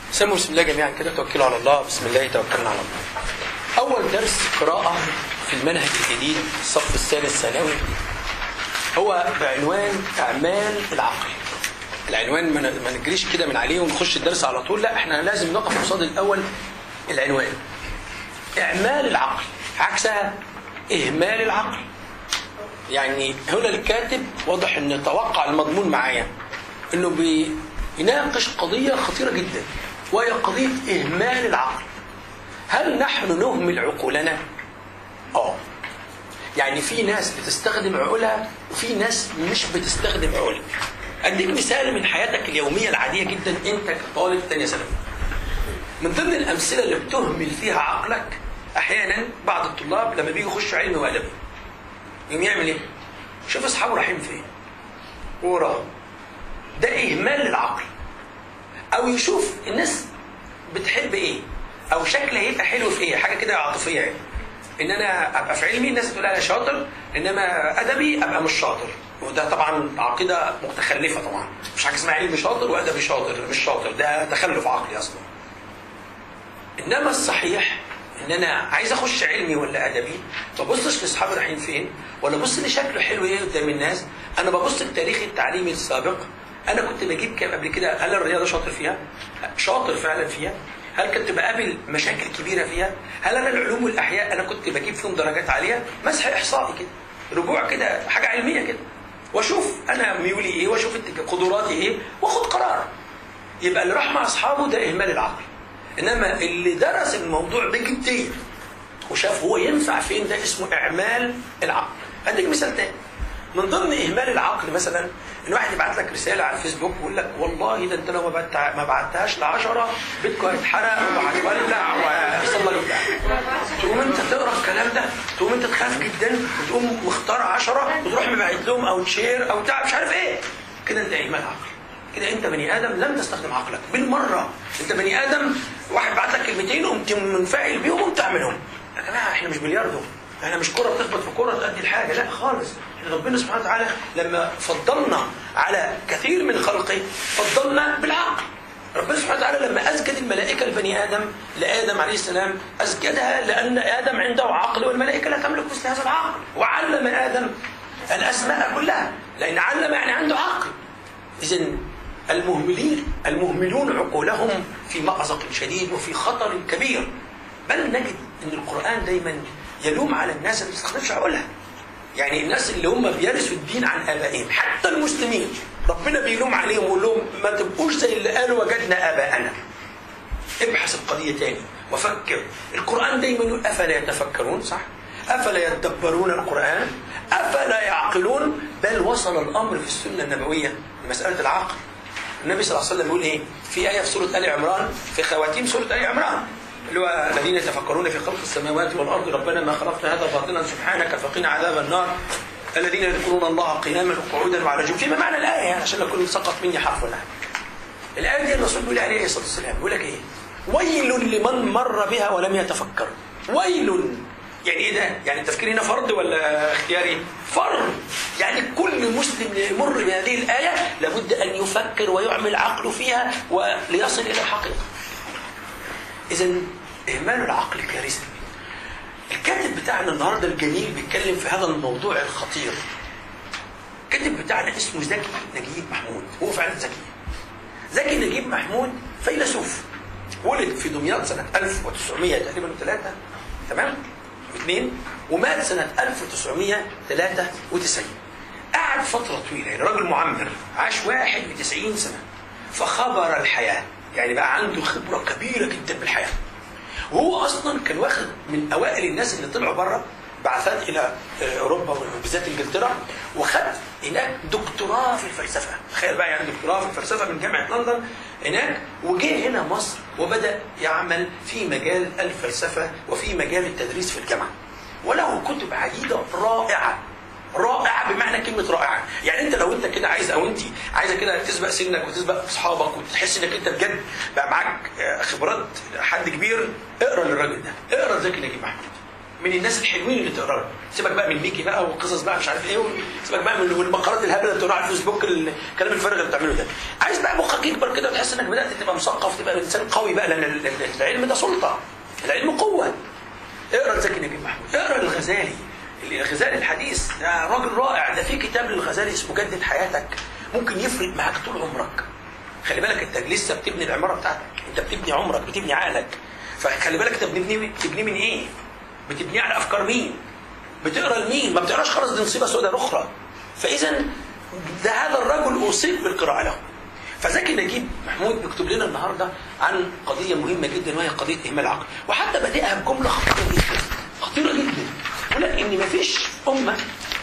سموا بسم الله جميعا كده توكلوا على الله بسم الله توكلنا على الله أول درس قراءة في المنهج الجديد الصف الثالث ثانوي هو بعنوان أعمال العقل العنوان ما ما نجريش كده من عليه ونخش الدرس على طول لا احنا لازم نقف قصاد الأول العنوان إعمال العقل عكسها إهمال العقل يعني هنا الكاتب واضح ان توقع المضمون معايا انه بيناقش قضية خطيرة جدا وهي قضية إهمال العقل هل نحن نهمل عقولنا؟ اه يعني في ناس بتستخدم عقولها وفي ناس مش بتستخدم عقولها اديك مثال من حياتك اليومية العادية جدا انت كطالب تانية ثانوي من ضمن الامثلة اللي بتهمل فيها عقلك احيانا بعض الطلاب لما بيجوا يخشوا علم وادبي يقوم يعمل ايه؟ شوف اصحابه رايحين فين وراه ده اهمال للعقل او يشوف الناس بتحب ايه او شكل هيبقى حلو في ايه حاجه كده عاطفيه يعني ان انا ابقى في علمي الناس تقول انا شاطر انما ادبي ابقى مش شاطر وده طبعا عقيده متخلفه طبعا مش حاجه اسمها علمي شاطر وادبي شاطر مش شاطر ده تخلف عقلي اصلا انما الصحيح ان انا عايز اخش علمي ولا ادبي ما ببصش لاصحابي رايحين فين ولا ابص لشكله حلو ايه قدام الناس انا ببص للتاريخ التعليمي السابق انا كنت بجيب كام قبل كده هل الرياضه شاطر فيها شاطر فعلا فيها هل كنت بقابل مشاكل كبيره فيها هل انا العلوم والاحياء انا كنت بجيب فيهم درجات عاليه مسح احصائي كده رجوع كده حاجه علميه كده واشوف انا ميولي ايه واشوف قدراتي ايه واخد قرار يبقى اللي راح مع اصحابه ده اهمال العقل انما اللي درس الموضوع بجديه وشاف هو ينفع فين ده اسمه اعمال العقل اديك مثال تاني من ضمن اهمال العقل مثلا ان واحد يبعت لك رساله على الفيسبوك ويقول لك والله ده انت لو ما بعتها ما بعتهاش ل 10 بيتكم هيتحرق وهتولع ويحصل لك بتاع تقوم انت تقرا الكلام ده تقوم انت تخاف جدا وتقوم مختار 10 وتروح مبعت لهم او تشير او بتاع مش عارف ايه كده انت اهمال عقل كده انت بني ادم لم تستخدم عقلك بالمره انت بني ادم واحد بعت لك كلمتين قمت منفعل بيهم وقمت تعملهم يا جماعه احنا مش بلياردو احنا مش كره بتخبط في كره تؤدي الحاجه لا خالص احنا ربنا سبحانه وتعالى لما فضلنا على كثير من خلقه فضلنا بالعقل ربنا سبحانه وتعالى لما اسجد الملائكه لبني ادم لادم عليه السلام اسجدها لان ادم عنده عقل والملائكه لا تملك مثل هذا العقل وعلم ادم الاسماء كلها لان علم يعني عنده عقل اذا المهملين المهملون عقولهم في مأزق شديد وفي خطر كبير بل نجد ان القرآن دايما يلوم على الناس اللي ما بتستخدمش عقولها يعني الناس اللي هم بيرثوا الدين عن ابائهم حتى المسلمين ربنا بيلوم عليهم ويقول لهم ما تبقوش زي اللي قالوا وجدنا اباءنا ابحث القضية تاني وفكر القرآن دايما يقول أفلا يتفكرون صح أفلا يتدبرون القرآن أفلا يعقلون بل وصل الأمر في السنة النبوية لمسألة العقل النبي صلى الله عليه وسلم يقول ايه؟ في آية في سورة آل عمران في خواتيم سورة آل عمران اللي هو الذين يتفكرون في خلق السماوات والأرض ربنا ما خلقت هذا باطلا سبحانك فقنا عذاب النار الذين يذكرون الله قياما وقعودا وعلى جنوب فيما معنى الآية يعني عشان لو كل سقط مني حرف ولا الآية دي الرسول بيقول عليه الصلاة والسلام بيقول لك إيه؟ ويل لمن مر بها ولم يتفكر ويل يعني ايه ده؟ يعني التفكير هنا فرض ولا اختياري؟ فرض يعني كل مسلم يمر بهذه الآية لابد أن يفكر ويعمل عقله فيها وليصل إلى الحقيقة. إذا إهمال العقل كارثة. الكاتب بتاعنا النهارده الجميل بيتكلم في هذا الموضوع الخطير. الكاتب بتاعنا اسمه زكي نجيب محمود، هو فعلا ذكي. زكي نجيب محمود فيلسوف. ولد في دمياط سنة 1900 تقريبا ثلاثة تمام؟ اثنين ومات سنة 1993 قعد فترة طويلة يعني راجل معمر عاش 91 سنة فخبر الحياة يعني بقى عنده خبرة كبيرة جدا بالحياة وهو أصلا كان واخد من أوائل الناس اللي طلعوا بره بعثات إلى أوروبا وبالذات إنجلترا وخد هناك دكتوراه في الفلسفة تخيل بقى يعني دكتوراه في الفلسفة من جامعة لندن هناك وجه هنا مصر وبدأ يعمل في مجال الفلسفة وفي مجال التدريس في الجامعة وله كتب عديدة رائعة رائعة بمعنى كلمة رائعة يعني انت لو انت كده عايز او انت عايزة كده تسبق سنك وتسبق اصحابك وتحس انك انت بجد بقى معاك خبرات حد كبير اقرا للراجل ده اقرا زكي نجيب محمود من الناس الحلوين اللي تقرا سيبك بقى من ميكي بقى وقصص بقى مش عارف ايه سيبك بقى من والمقالات الهبله اللي بتقراها على الفيسبوك الكلام الفارغ اللي بتعمله ده عايز بقى مخك يكبر كده وتحس انك بدات تبقى مثقف تبقى انسان قوي بقى لان العلم ده سلطه العلم قوه اقرا لزكي نجيب محمود اقرا للغزالي الغزالي الحديث ده راجل رائع ده في كتاب للغزالي اسمه جدد حياتك ممكن يفرق معاك طول عمرك خلي بالك انت لسه بتبني العماره بتاعتك انت بتبني عمرك بتبني عقلك فخلي بالك انت بتبني بتبني من ايه بتبنيه على افكار مين بتقرا لمين ما بتقراش خلاص دي مصيبه سوداء اخرى فاذا ده هذا الرجل اصيب بالقراءه له فزكي نجيب محمود بيكتب لنا النهارده عن قضيه مهمه جدا وهي قضيه اهمال العقل وحتى بادئها بجمله خطيره جدا خطيره جدا يقول لك ان مفيش امه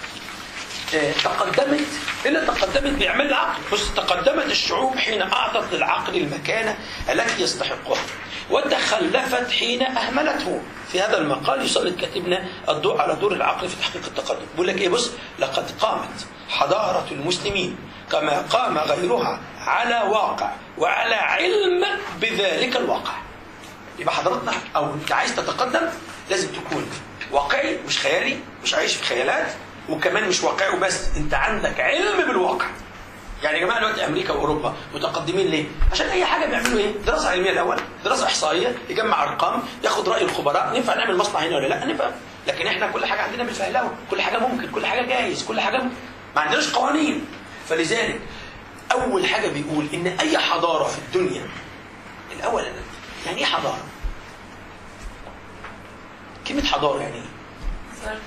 تقدمت إلا تقدمت بإعمال العقل بص تقدمت الشعوب حين أعطت للعقل المكانة التي يستحقها وتخلفت حين أهملته في هذا المقال يسلط كاتبنا الضوء على دور العقل في تحقيق التقدم بيقول لك إيه بص لقد قامت حضارة المسلمين كما قام غيرها على واقع وعلى علم بذلك الواقع يبقى حضرتنا أو أنت عايز تتقدم لازم تكون واقعي مش خيالي مش عايش في خيالات وكمان مش واقعي وبس انت عندك علم بالواقع يعني يا جماعه دلوقتي امريكا واوروبا متقدمين ليه؟ عشان اي حاجه بيعملوا ايه؟ دراسه علميه الاول، دراسه احصائيه، يجمع ارقام، ياخد راي الخبراء، ينفع نعمل مصنع هنا ولا لا؟ ننفع لكن احنا كل حاجه عندنا بالفهلوه، كل حاجه ممكن، كل حاجه جايز، كل حاجه ممكن. ما عندناش قوانين. فلذلك اول حاجه بيقول ان اي حضاره في الدنيا الاول يعني ايه حضاره؟ كلمه حضاره يعني ايه؟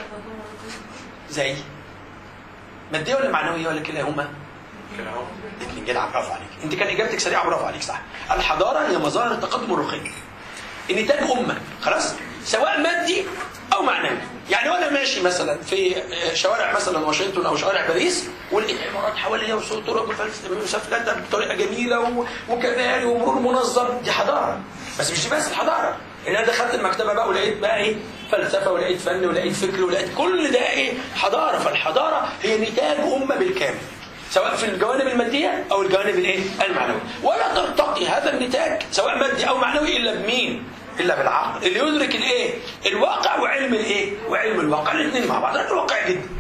زي ماديه ولا معنويه ولا كلاهما؟ كلاهما الاثنين جدع برافو عليك انت كان اجابتك سريعه برافو عليك صح الحضاره هي مظاهر التقدم الرقي نتاج امه خلاص سواء مادي او معنوي يعني وانا ماشي مثلا في شوارع مثلا واشنطن او شوارع باريس ولقيت عمارات حواليا وطرق مسافلته بطريقه جميله وكباري ومرور منظم دي حضاره بس مش دي بس الحضاره ان انا دخلت المكتبه بقى ولقيت بقى ايه فلسفه ولقيت فن ولقيت فكر ولقيت كل ده ايه حضاره فالحضاره هي نتاج امه بالكامل سواء في الجوانب الماديه او الجوانب الايه المعنويه ولا ترتقي هذا النتاج سواء مادي او معنوي الا بمين الا بالعقل اللي يدرك الايه الواقع وعلم الايه وعلم الواقع الاثنين مع بعض لانه واقعي جدا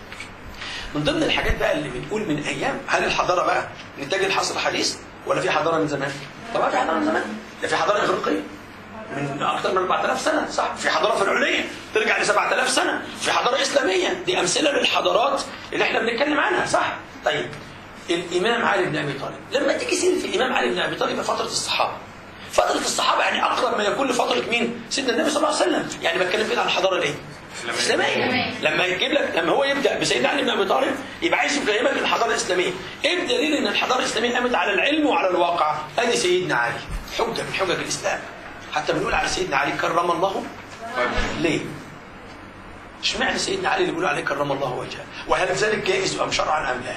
من ضمن الحاجات بقى اللي بنقول من ايام هل الحضاره بقى نتاج الحصر الحديث ولا في حضاره من زمان طبعا في حضاره من زمان ده في حضاره اغريقيه من اكثر من 4000 سنه صح في حضاره فرعونيه ترجع ل 7000 سنه في حضاره اسلاميه دي امثله للحضارات اللي احنا بنتكلم عنها صح طيب الامام علي بن ابي طالب لما تيجي سيره الامام علي بن ابي طالب فتره الصحابه فتره الصحابه يعني اقرب ما يكون لفتره مين سيدنا النبي صلى الله عليه وسلم يعني بتكلم كده عن الحضاره الايه الاسلاميه لما يجيب لك لما هو يبدا بسيدنا علي بن ابي طالب يبقى عايز يفهمك الحضاره الاسلاميه ايه الدليل ان الحضاره الاسلاميه قامت على العلم وعلى الواقع ادي سيدنا علي حجه من حجج الاسلام حتى بنقول على سيدنا علي كرم الله ليه؟ اشمعنى سيدنا علي اللي بيقولوا عليه كرم الله وجهه؟ وهل ذلك جائز ام شرعا ام لا؟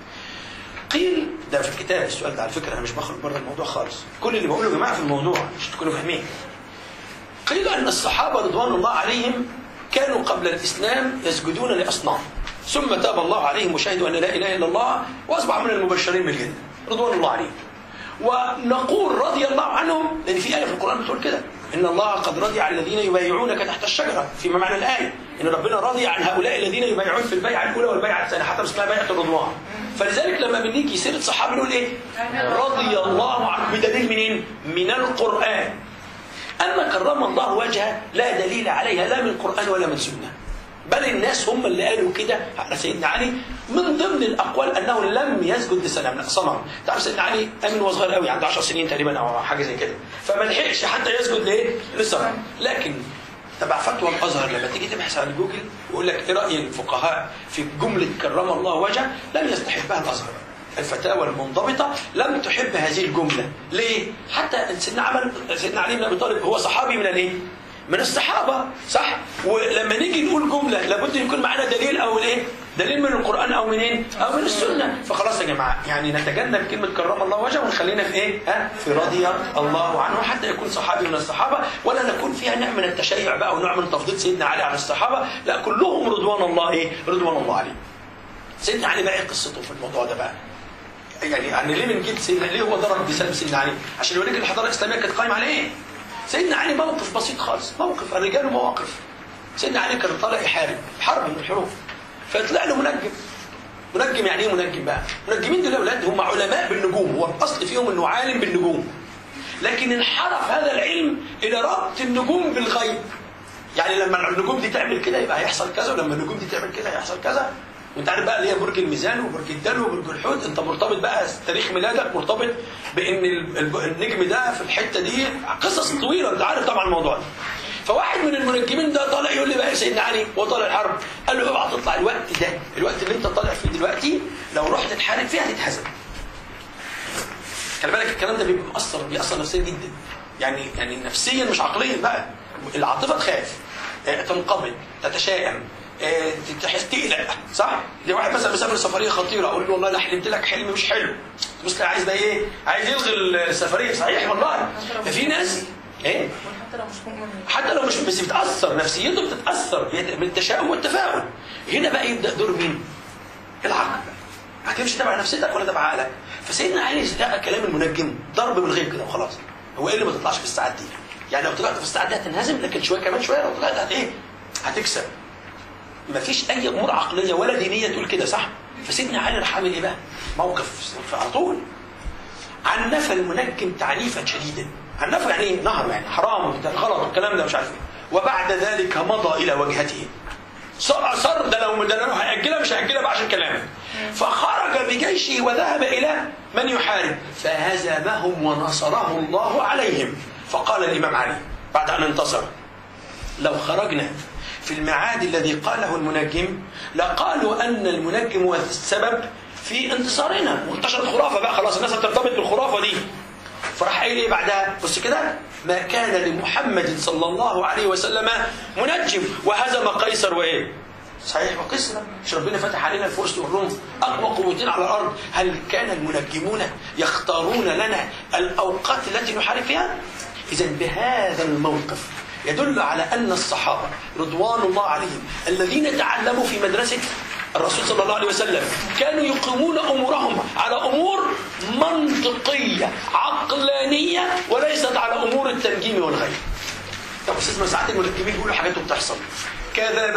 قيل ده في الكتاب السؤال ده على فكره انا مش بخرج بره الموضوع خالص كل اللي بقوله يا جماعه في الموضوع مش تكونوا فاهمين قيل ان الصحابه رضوان الله عليهم كانوا قبل الاسلام يسجدون لاصنام ثم تاب الله عليهم وشهدوا ان لا اله الا الله واصبحوا من المبشرين بالجنه رضوان الله عليهم ونقول رضي الله عنهم لان في ايه في القران بتقول كده ان الله قد رضي عن الذين يبايعونك تحت الشجره فيما معنى الايه ان ربنا رضي عن هؤلاء الذين يبايعون في البيعه الاولى والبيعه الثانيه حتى اسمها بيعه الرضوان فلذلك لما بنيجي سيره صحابه نقول ايه رضي الله عنه بدليل منين من القران اما كرم الله وجهه لا دليل عليها لا من قران ولا من سنه بل الناس هم اللي قالوا كده على سيدنا علي من ضمن الاقوال انه لم يسجد لسلام لا صنم تعرف سيدنا علي امن وهو صغير قوي عنده 10 سنين تقريبا او حاجه زي كده فما لحقش حتى يسجد لايه؟ للصنم لكن تبع فتوى الازهر لما تيجي تبحث عن جوجل يقول لك ايه راي الفقهاء في جمله كرم الله وجهه لم يستحبها الازهر الفتاوى المنضبطة لم تحب هذه الجملة ليه؟ حتى سيدنا عمل سيدنا علي بن أبي طالب هو صحابي من الايه؟ من الصحابة صح ولما نيجي نقول جملة لابد يكون معنا دليل أو الايه دليل من القرآن أو منين أو من السنة فخلاص يا جماعة يعني نتجنب كلمة كرم الله وجهه ونخلينا في ايه ها في رضي الله عنه حتى يكون صحابي من الصحابة ولا نكون فيها نوع من التشيع بقى ونوع من تفضيل سيدنا علي عن الصحابة لا كلهم رضوان الله ايه رضوان الله عليه سيدنا علي بقى ايه قصته في الموضوع ده بقى يعني يعني ليه بنجيب سيدنا ليه هو ضرب بسبب سيدنا علي عشان يوريك الحضاره الاسلاميه كانت قايمه على ايه سيدنا علي موقف بسيط خالص موقف الرجال مواقف سيدنا علي كان طالع يحارب حرب من الحروب فطلع له منجم منجم يعني ايه منجم بقى؟ منجمين دول اولاد هم علماء بالنجوم هو الاصل فيهم انه عالم بالنجوم لكن انحرف هذا العلم الى ربط النجوم بالغيب يعني لما النجوم دي تعمل كده يبقى هيحصل كذا ولما النجوم دي تعمل كده هيحصل كذا وانت عارف بقى اللي هي برج الميزان وبرج الدلو وبرج الحوت انت مرتبط بقى تاريخ ميلادك مرتبط بان النجم ده في الحته دي قصص طويله انت عارف طبعا الموضوع ده فواحد من المنجمين ده طالع يقول لي بقى يا سيدنا علي وهو طالع الحرب قال له اوعى تطلع الوقت ده الوقت اللي انت طالع فيه دلوقتي لو رحت تحارب فيه هتتهزم خلي بالك الكلام ده بيبقى مأثر بيأثر نفسيا جدا يعني يعني نفسيا مش عقليا بقى العاطفه تخاف تنقبض تتشائم تحس تقلق صح؟ دي واحد مثلا مسافر سفريه خطيره اقول له والله لا حلمت لك حلم مش حلو تبص عايز ده ايه؟ عايز يلغي السفريه صحيح والله ففي ناس ايه؟ حتى لو مش مؤمن حتى لو مش بس بتاثر نفسيته بتتاثر من التشاؤم والتفاؤل هنا بقى يبدا دور مين؟ العقل هتمشي تبع نفسيتك ولا تبع عقلك؟ فسيدنا علي لقى كلام المنجم ضرب بالغيب كده وخلاص هو ايه اللي ما تطلعش في الساعات دي؟ يعني لو طلعت في الساعات دي هتنهزم لكن شويه كمان شويه لو طلعت هت ايه؟ هتكسب مفيش اي امور عقليه ولا دينيه تقول كده صح؟ فسيدنا علي راح عامل ايه بقى؟ موقف على طول عنف المنجم تعنيفا شديدا عنفه يعني ايه؟ نهر يعني حرام غلط والكلام ده مش عارف ايه وبعد ذلك مضى الى وجهته صر ده لو ده لو هيأجلها مش هيأجلها بقى عشان كلامك فخرج بجيشه وذهب إلى من يحارب فهزمهم ونصره الله عليهم فقال الإمام علي بعد أن انتصر لو خرجنا في الميعاد الذي قاله المنجم لقالوا أن المنجم هو السبب في انتصارنا وانتشرت خرافة بقى خلاص الناس هترتبط بالخرافة دي فراح قايل ايه بعدها بص كده ما كان لمحمد صلى الله عليه وسلم منجم وهزم قيصر وايه صحيح وقيصر مش ربنا فتح علينا الفرس والروم اقوى قوتين على الارض هل كان المنجمون يختارون لنا الاوقات التي نحارب فيها اذا بهذا الموقف يدل على ان الصحابه رضوان الله عليهم الذين تعلموا في مدرسه الرسول صلى الله عليه وسلم كانوا يقيمون امورهم على امور منطقيه عقلانيه وليست على امور التنجيم والغيب. طب استاذ ساعات المنجمين بيقولوا حاجات بتحصل. كذب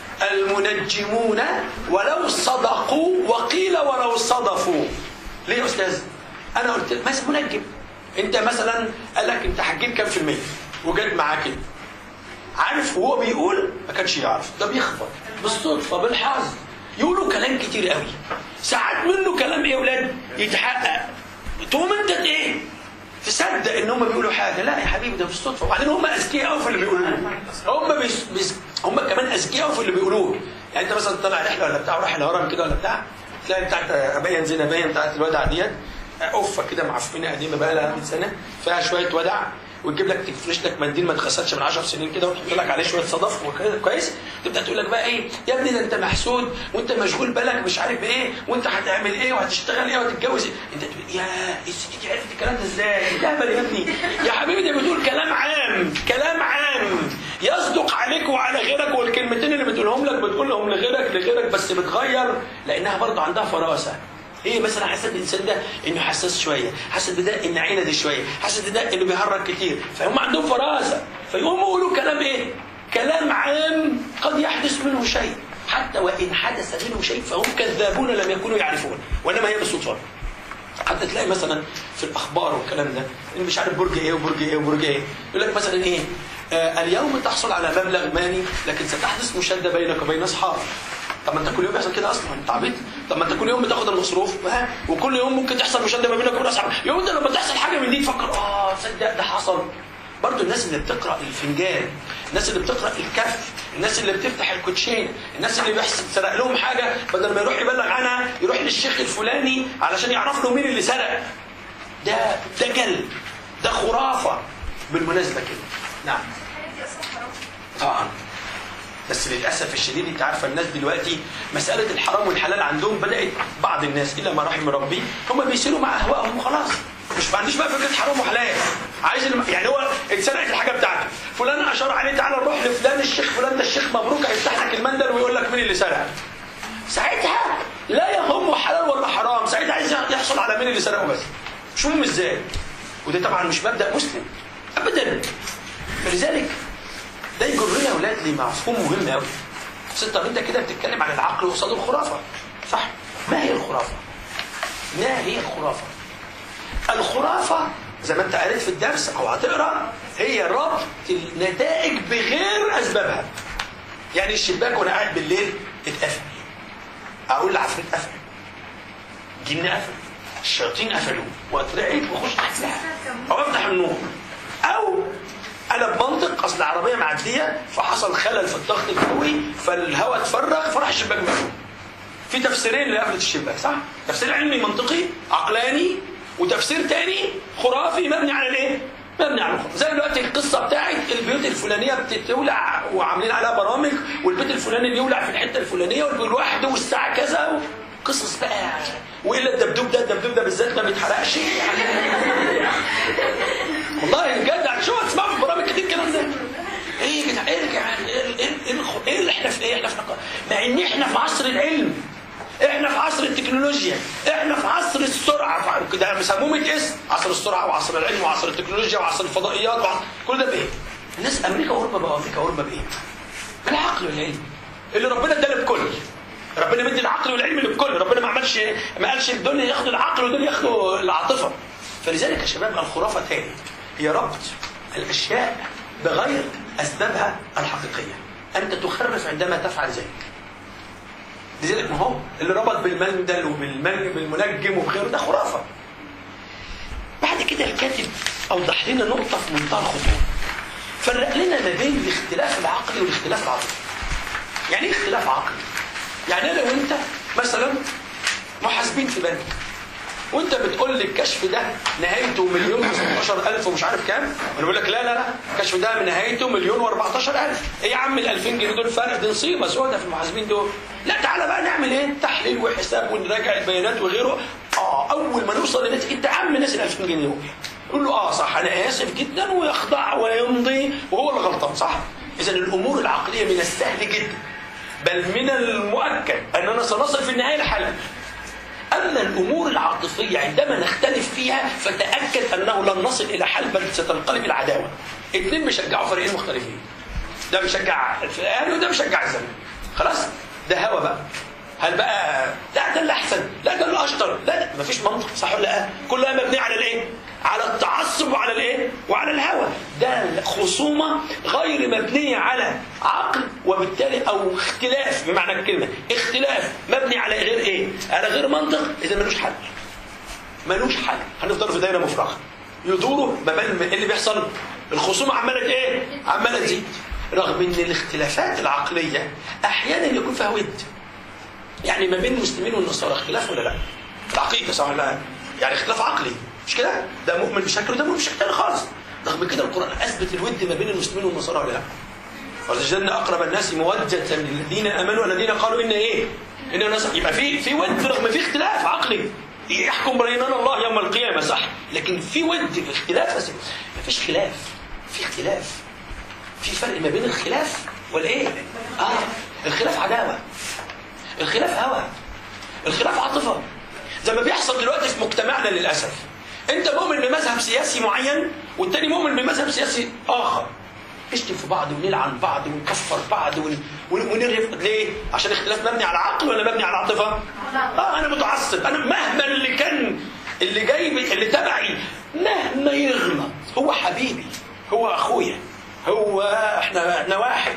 المنجمون ولو صدقوا وقيل ولو صدفوا. ليه يا استاذ؟ انا قلت مثلا منجم انت مثلا قال لك انت هتجيب كام في المية وجاب معاه كده. عارف وهو بيقول ما كانش يعرف ده بيخبط بالصدفه بالحظ يقولوا كلام كتير قوي ساعات منه كلام ايه يا اولاد يتحقق تقوم انت ايه تصدق ان هم بيقولوا حاجه لا يا حبيبي ده بالصدفه وبعدين هم اذكياء قوي في اللي بيقولوه هم بيس بيس هم كمان اذكياء قوي في اللي بيقولوه يعني انت مثلا طالع رحله ولا بتاع ورايح الهرم كده ولا بتاع تلاقي بتاعت ابين زين ابين بتاعت الودع ديت قفه كده معفنه قديمه بقى لها 100 سنه فيها شويه ودع وتجيب لك تفرش لك منديل ما اتغسلش من 10 سنين كده وتحط لك عليه شويه صدف كويس تبدا تقول لك بقى ايه يا ابني ده انت محسود وانت مشغول بالك مش عارف ايه وانت هتعمل ايه وهتشتغل ايه وهتتجوز ايه انت تقول يا الست دي عرفت الكلام ده ازاي؟ انت اهبل يا ابني يا حبيبي ده بتقول كلام عام كلام عام يصدق عليك وعلى غيرك والكلمتين اللي بتقولهم لك بتقولهم لغيرك لغيرك بس بتغير لانها برضه عندها فراسه هي مثلا حسد الانسان ده انه حساس شويه حسد ده ان عينه دي شويه حسد ده انه بيهرج كتير فهم عندهم فراسه فيقوموا يقولوا كلام ايه كلام عام قد يحدث منه شيء حتى وان حدث منه شيء فهم كذابون لم يكونوا يعرفون وانما هي بالصدفه حتى تلاقي مثلا في الاخبار والكلام ده إن مش عارف برج ايه وبرج ايه وبرج ايه يقول لك مثلا ايه آه اليوم تحصل على مبلغ مالي لكن ستحدث مشاده بينك وبين اصحابك طب ما انت كل يوم بيحصل كده اصلا انت عبيط طب ما انت كل يوم بتاخد المصروف ها وكل يوم ممكن تحصل مشاده ما بينك وبين اصحابك يوم انت لما تحصل حاجه من دي تفكر اه تصدق ده حصل برضو الناس اللي بتقرا الفنجان الناس اللي بتقرا الكف الناس اللي بتفتح الكوتشين الناس اللي بيحصل سرق لهم حاجه بدل ما يروح يبلغ عنها يروح للشيخ الفلاني علشان يعرف له مين اللي سرق ده دجل ده خرافه بالمناسبه كده نعم طبعا بس للاسف الشديد انت عارفه الناس دلوقتي مساله الحرام والحلال عندهم بدات بعض الناس الا ما رحم ربي هم بيسيروا مع اهوائهم وخلاص مش ما عنديش بقى فكره حرام وحلال عايز الم... يعني هو اتسرقت الحاجه بتاعته فلان اشار عليه تعالى نروح لفلان الشيخ فلان ده الشيخ مبروك هيفتح لك المندل ويقول لك مين اللي سرق ساعتها لا يهمه حلال ولا حرام ساعتها عايز يحصل على مين اللي سرقه بس مش مهم ازاي وده طبعا مش مبدا مسلم ابدا فلذلك ده يجرنا يا اولاد لمفهوم مهم قوي بس طب انت كده بتتكلم عن العقل قصاد الخرافه صح ما هي الخرافه ما هي الخرافه الخرافه زي ما انت قريت في الدرس او هتقرا هي ربط النتائج بغير اسبابها يعني الشباك وانا قاعد بالليل اتقفل اقول العفريت قفل جن قفل الشياطين قفلوه واترعب واخش اسلحه او افتح النور او انا بمنطق اصل العربيه معديه فحصل خلل في الضغط الجوي فالهواء اتفرغ فراح الشباك مقفول في تفسيرين لقفله الشباك صح؟ تفسير علمي منطقي عقلاني وتفسير تاني خرافي مبني على الايه؟ مبني على الخرافه زي دلوقتي القصه بتاعت البيوت الفلانيه بتولع وعاملين عليها برامج والبيت الفلاني بيولع في الحته الفلانيه لوحده والساعه كذا قصص بقى والا الدبدوب ده الدبدوب ده بالذات ما بيتحرقش والله بجد شو تسمعوا في برامج كتير الكلام ده ايه يا جدع ايه يا جدع ايه ايه اللي احنا في ايه احنا في مع ان احنا في عصر العلم احنا في عصر التكنولوجيا احنا في عصر السرعه ده مسمومه اسم عصر السرعه وعصر العلم وعصر التكنولوجيا وعصر الفضائيات وعصر كل ده بايه الناس امريكا واوروبا بقى امريكا واوروبا بايه بالعقل والعلم اللي ربنا ادانا بكل ربنا مدي العقل والعلم للكل ربنا ما عملش ما قالش دول ياخدوا العقل ودول ياخدوا العاطفه فلذلك يا شباب الخرافه تاني هي ربط الاشياء بغير اسبابها الحقيقيه انت تخرف عندما تفعل ذلك لذلك ما هو اللي ربط بالمندل وبالمنجم وبغيره ده خرافه بعد كده الكاتب اوضح لنا نقطه في منتهى الخطوره فرق لنا ما بين الاختلاف العقلي والاختلاف العاطفي يعني ايه اختلاف عقلي يعني انا وانت مثلا محاسبين في بنك وانت بتقول لي الكشف ده نهايته مليون و16000 ومش عارف كام انا بقول لك لا لا لا الكشف ده من نهايته مليون و14000 ايه يا عم ال 2000 جنيه دول فرق دي نصيبه سودة في المحاسبين دول لا تعالى بقى نعمل ايه تحليل وحساب ونراجع البيانات وغيره اه اول ما نوصل لنتيجه انت عم ناس ال 2000 جنيه دول يقول له اه صح انا اسف جدا ويخضع ويمضي وهو اللي غلطان صح اذا الامور العقليه من السهل جدا بل من المؤكد اننا سنصل في النهايه لحل أما الأمور العاطفية عندما نختلف فيها فتأكد أنه لن نصل إلى حل بل ستنقلب العداوة. اثنين بيشجعوا فريقين مختلفين. ده بيشجع الفئران وده بيشجع الزمن. خلاص؟ ده هوا بقى. هل بقى لا ده اللي أحسن، لا ده اللي أشطر، لا ده مفيش منطق صح ولا لا؟ كلها مبنية على الإيه؟ على التعصب وعلى الإيه؟ وعلى الهوى. ده خصومة غير مبنية على عقل وبالتالي أو اختلاف بمعنى الكلمة، اختلاف مبني على غير إيه؟ على غير منطق إذا ملوش حل. ملوش حل، هنفضل في دايرة مفرغة. يدوروا ما بين إيه اللي بيحصل؟ الخصومة عمالة إيه؟ عمالة تزيد. رغم ان الاختلافات العقلية احيانا يكون فيها ود يعني ما بين المسلمين والنصارى اختلاف ولا لا في العقيدة صح ولا لا يعني اختلاف عقلي مش كده ده مؤمن بشكل وده مؤمن بشكل تاني خالص رغم كده القرآن اثبت الود ما بين المسلمين والنصارى ولا لا ولتجدن اقرب الناس مودة للذين امنوا والذين قالوا ان ايه ان نصر يبقى في في ود رغم في اختلاف عقلي يحكم بيننا الله يوم القيامة صح لكن في ود في اختلاف بس ما فيش خلاف في اختلاف في فرق ما بين الخلاف والايه؟ اه الخلاف عداوه الخلاف هوى الخلاف عاطفه زي ما بيحصل دلوقتي في مجتمعنا للاسف انت مؤمن بمذهب سياسي معين والتاني مؤمن بمذهب سياسي اخر نشتم في بعض ونلعن بعض ونكفر بعض ون... ونرهب ليه؟ عشان اختلاف مبني على عقل ولا مبني على عاطفه؟ اه انا متعصب انا مهما اللي كان اللي جاي اللي تبعي مهما يغلط هو حبيبي هو اخويا هو احنا احنا واحد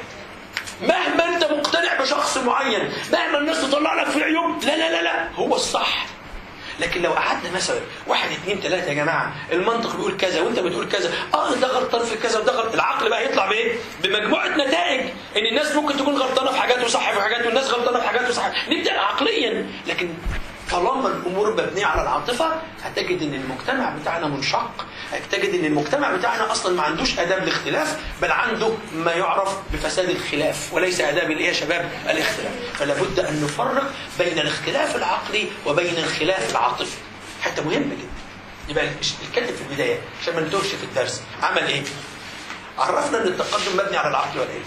مهما انت مقتنع بشخص معين مهما الناس تطلع لك في العيوب لا لا لا لا هو الصح لكن لو قعدنا مثلا واحد اثنين ثلاثة يا جماعة المنطق بيقول كذا وانت بتقول كذا اه ده غلطان في كذا وده غلط العقل بقى يطلع بايه؟ بمجموعة نتائج ان الناس ممكن تكون غلطانة في حاجات وصح في حاجات والناس غلطانة في حاجات وصح نبدأ عقليا لكن طالما الامور مبنيه على العاطفه هتجد ان المجتمع بتاعنا منشق هتجد ان المجتمع بتاعنا اصلا ما عندوش اداب الاختلاف بل عنده ما يعرف بفساد الخلاف وليس اداب الايه يا شباب الاختلاف فلا بد ان نفرق بين الاختلاف العقلي وبين الخلاف العاطفي حتى مهمه جدا يبقى الكاتب في البدايه عشان ما نتوهش في الدرس عمل ايه عرفنا ان التقدم مبني على العقل والعلم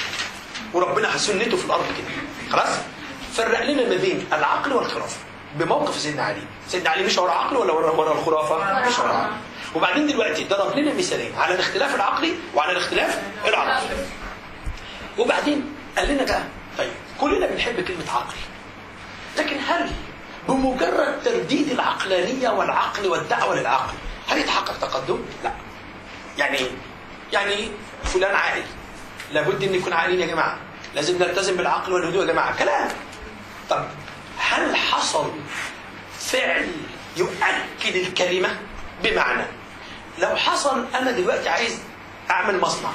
وربنا سنته في الارض كده خلاص فرق لنا ما بين العقل والخرافه بموقف سيدنا علي سيدنا علي مش ورا عقله ولا ورا ورا الخرافه مش ورا عقله وبعدين دلوقتي ضرب لنا مثالين على الاختلاف العقلي وعلى الاختلاف العاطفي وبعدين قال لنا بقى طيب كلنا بنحب كلمه عقل لكن هل بمجرد ترديد العقلانيه والعقل والدعوه للعقل هل يتحقق تقدم؟ لا يعني ايه؟ يعني فلان عاقل لابد ان يكون عاقلين يا جماعه لازم نلتزم بالعقل والهدوء يا جماعه كلام طب هل حصل فعل يؤكد الكلمه بمعنى لو حصل انا دلوقتي عايز اعمل مصنع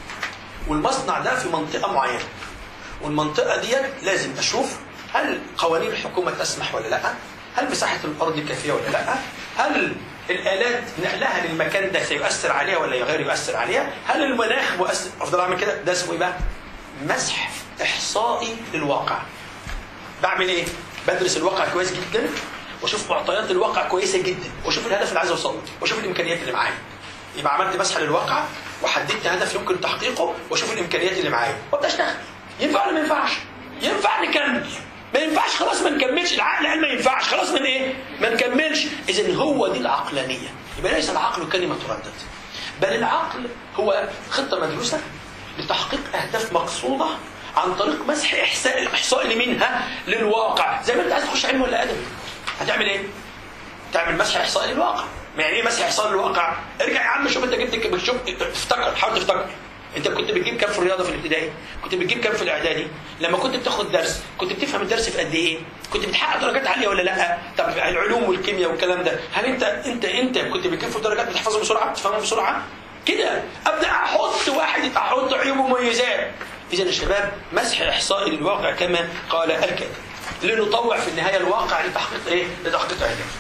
والمصنع ده في منطقه معينه والمنطقه ديت لازم اشوف هل قوانين الحكومه تسمح ولا لا هل مساحه الارض كافيه ولا لا هل الالات نقلها للمكان ده سيؤثر عليها ولا غير يؤثر عليها هل المناخ مؤثر افضل اعمل كده ده اسمه ايه بقى مسح احصائي للواقع بعمل ايه بدرس الواقع كويس جدا واشوف معطيات الواقع كويسه جدا واشوف الهدف اللي عايز اوصل له واشوف الامكانيات اللي معايا يبقى عملت مسح للواقع وحددت هدف يمكن تحقيقه واشوف الامكانيات اللي معايا وابدا اشتغل ينفع ولا ما ينفعش ينفع نكمل ما ينفعش خلاص ما نكملش العقل قال ما ينفعش خلاص من ايه ما نكملش اذا هو دي العقلانيه يبقى ليس العقل كلمه تردد بل العقل هو خطه مدروسه لتحقيق اهداف مقصوده عن طريق مسح احصاء الاحصاء منها للواقع زي ما انت عايز تخش علم ولا ادبي هتعمل ايه تعمل مسح احصائي للواقع ما يعني ايه مسح احصائي للواقع ارجع يا عم شوف انت جبت شوف افتكر حاول تفتكر انت كنت بتجيب كام في الرياضه في الابتدائي كنت بتجيب كام في الاعدادي لما كنت بتاخد درس كنت بتفهم الدرس في قد ايه كنت بتحقق درجات عاليه ولا لا طب العلوم والكيمياء والكلام ده هل انت انت انت كنت بتجيب في درجات بتحفظها بسرعه بتفهمها بسرعه كده ابدا احط واحد احط عيوب ومميزات اذا يا شباب مسح احصائي للواقع كما قال الكاتب لنطوع في النهايه الواقع لتحقيق ايه لتحقيق اهداف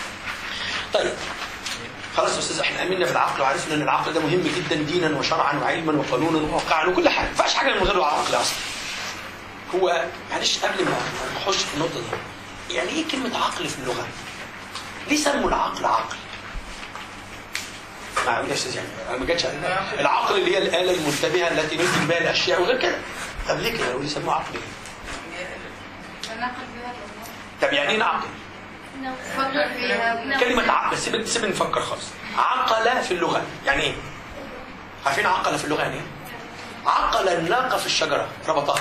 طيب خلاص يا استاذ احنا امنا بالعقل وعرفنا ان العقل ده مهم جدا دينا وشرعا وعلما وقانونا وواقعا وكل حاجه ما ينفعش حاجه من غير العقل اصلا هو معلش قبل ما نخش في النقطه دي يعني ايه كلمه عقل في اللغه؟ ليه سموا العقل عقل؟ ما يا استاذ يعني ما جاتش العقل اللي هي الاله المنتبهه التي ننتج بها الاشياء وغير كده طب ليه كده؟ وليه سموه عقل ليه؟ طب يعني ايه عقل؟ نفكر فيها كلمة عقل سيب سيب نفكر خالص عقل في اللغة يعني ايه؟ عارفين عقل في اللغة يعني ايه؟ عقل الناقة في الشجرة ربطها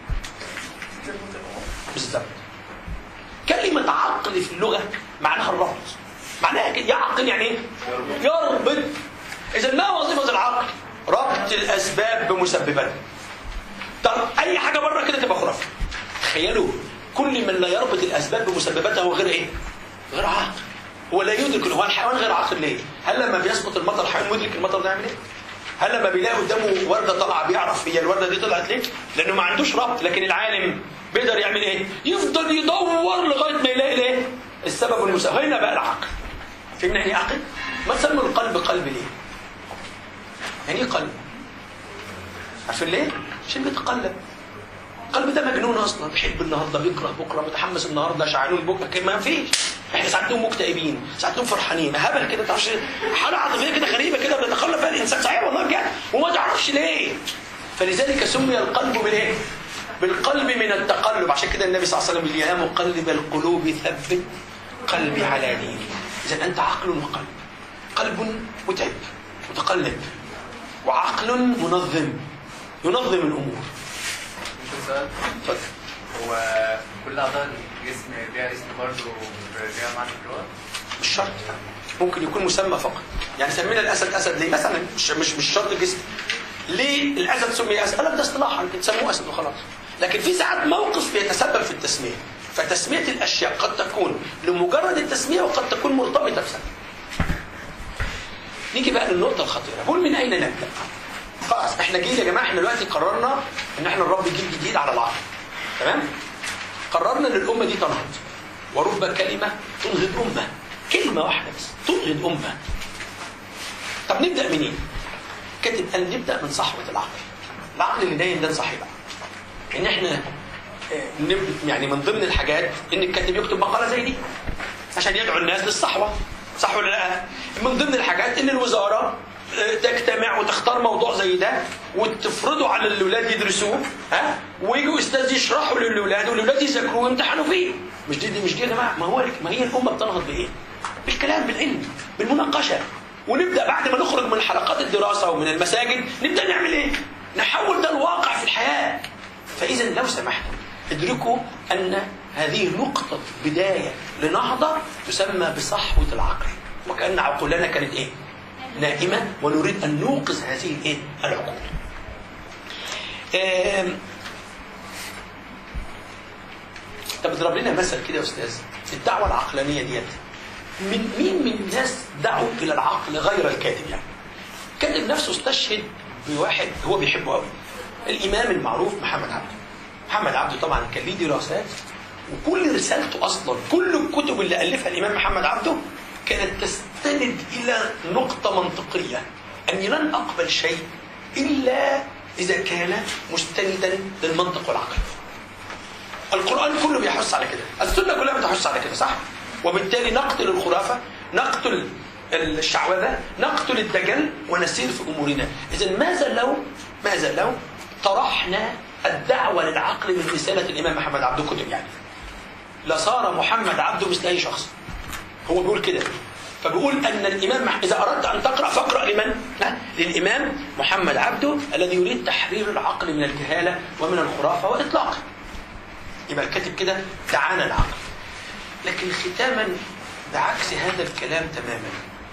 بالظبط كلمة عقل في اللغة معناها الربط معناها كده يعقل يعني ايه؟ يربط إذا ما وظيفة العقل؟ ربط الأسباب بمسبباتها طب أي حاجة بره كده تبقى خرافة تخيلوا كل من لا يربط الاسباب بمسبباتها هو غير ايه؟ غير عاقل هو لا يدرك هو الحيوان غير عاقل ليه؟ هل لما بيسقط المطر الحيوان مدرك المطر ده يعمل ايه؟ هل لما بيلاقي قدامه ورده طالعه بيعرف هي الورده دي طلعت ليه؟ لانه ما عندوش ربط لكن العالم بيقدر يعمل ايه؟ يفضل يدور لغايه ما يلاقي الايه؟ السبب والمسبب هنا بقى العقل فهمنا يعني عقل؟ ما تسموا القلب قلب ليه؟ يعني ايه قلب؟ عارفين ليه؟ عشان بيتقلب القلب ده مجنون اصلا بيحب النهارده بيكره بكره متحمس النهارده شعلول بكره ما فيش احنا ساعات نكون مكتئبين ساعات نكون فرحانين هبل كده تعرفش حاله عاطفيه كده غريبه كده بيتقلب فيها الانسان صحيح والله بجد وما تعرفش ليه فلذلك سمي القلب بالايه؟ بالقلب من التقلب عشان كده النبي صلى الله عليه وسلم يا مقلب القلوب ثبت قلبي على دينك اذا انت عقل وقلب قلب متعب متقلب وعقل منظم ينظم الامور سؤال اتفضل هو كل اعضاء الجسم ليها اسم برضه ليها معنى في اللغه؟ مش شرط ممكن يكون مسمى فقط يعني سمينا الاسد اسد ليه مثلا مش مش مش شرط الجسم ليه الاسد سمي اسد قال لك ده اصطلاحا تسموه اسد وخلاص لكن في ساعات موقف بيتسبب في التسميه فتسميه الاشياء قد تكون لمجرد التسميه وقد تكون مرتبطه بسبب نيجي بقى للنقطه الخطيره بقول من اين نبدا خلاص احنا جيل يا جماعه احنا دلوقتي قررنا ان احنا نربي جيل جديد على العقل تمام قررنا ان الامه دي تنهض ورب كلمه تنهض امه كلمه واحده بس تنهض امه طب نبدا منين كاتب قال نبدا من صحوه العقل العقل اللي نايم ده نصحي بقى ان احنا آه، نب- يعني من ضمن الحاجات ان الكاتب يكتب مقاله زي دي عشان يدعو الناس للصحوه صح ولا لا؟ من ضمن الحاجات ان الوزاره آه، تجتمع وتختار موضوع زي ده وتفرضه على الاولاد يدرسوه ها ويجوا استاذ يشرحوا للاولاد والاولاد يذاكروه ويمتحنوا فيه مش دي, دي مش دي يا جماعه ما هو ما هي الامه بتنهض بايه؟ بالكلام بالعلم بالمناقشه ونبدا بعد ما نخرج من حلقات الدراسه ومن المساجد نبدا نعمل ايه؟ نحول ده الواقع في الحياة فإذا لو سمحتم ادركوا أن هذه نقطة بداية لنهضة تسمى بصحوة العقل وكأن عقولنا كانت إيه؟ نائمة ونريد أن نوقظ هذه الإيه؟ العقول آم، طب اضرب لنا مثل كده يا استاذ الدعوه العقلانيه ديت من مين من الناس دعوا الى العقل غير الكاتب يعني الكاتب نفسه استشهد بواحد هو بيحبه قوي الامام المعروف محمد عبده محمد عبده طبعا كان ليه دراسات وكل رسالته اصلا كل الكتب اللي الفها الامام محمد عبده كانت تستند الى نقطه منطقيه اني لن اقبل شيء الا اذا كان مستندا للمنطق والعقل القرآن كله بيحث على كده السنة كلها بتحث على كده صح وبالتالي نقتل الخرافة نقتل الشعوذة نقتل الدجل ونسير في أمورنا إذا ماذا لو ماذا لو طرحنا الدعوة للعقل من رسالة الإمام محمد عبده كتب يعني لصار محمد عبده مثل أي شخص هو بيقول كده فبيقول أن الإمام مح... إذا أردت أن تقرأ فاقرأ لمن؟ لا للإمام محمد عبده الذي يريد تحرير العقل من الجهالة ومن الخرافة وإطلاقه يبقى الكاتب كده دعانا العقل لكن ختاما بعكس هذا الكلام تماما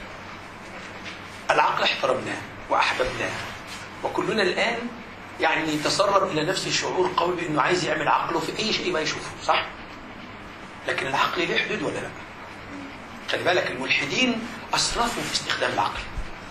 العقل احترمناه واحببناه وكلنا الان يعني تسرب الى نفسه شعور قوي بانه عايز يعمل عقله في اي شيء ما يشوفه صح لكن العقل ليه حدود ولا لا خلي بالك الملحدين اسرفوا في استخدام العقل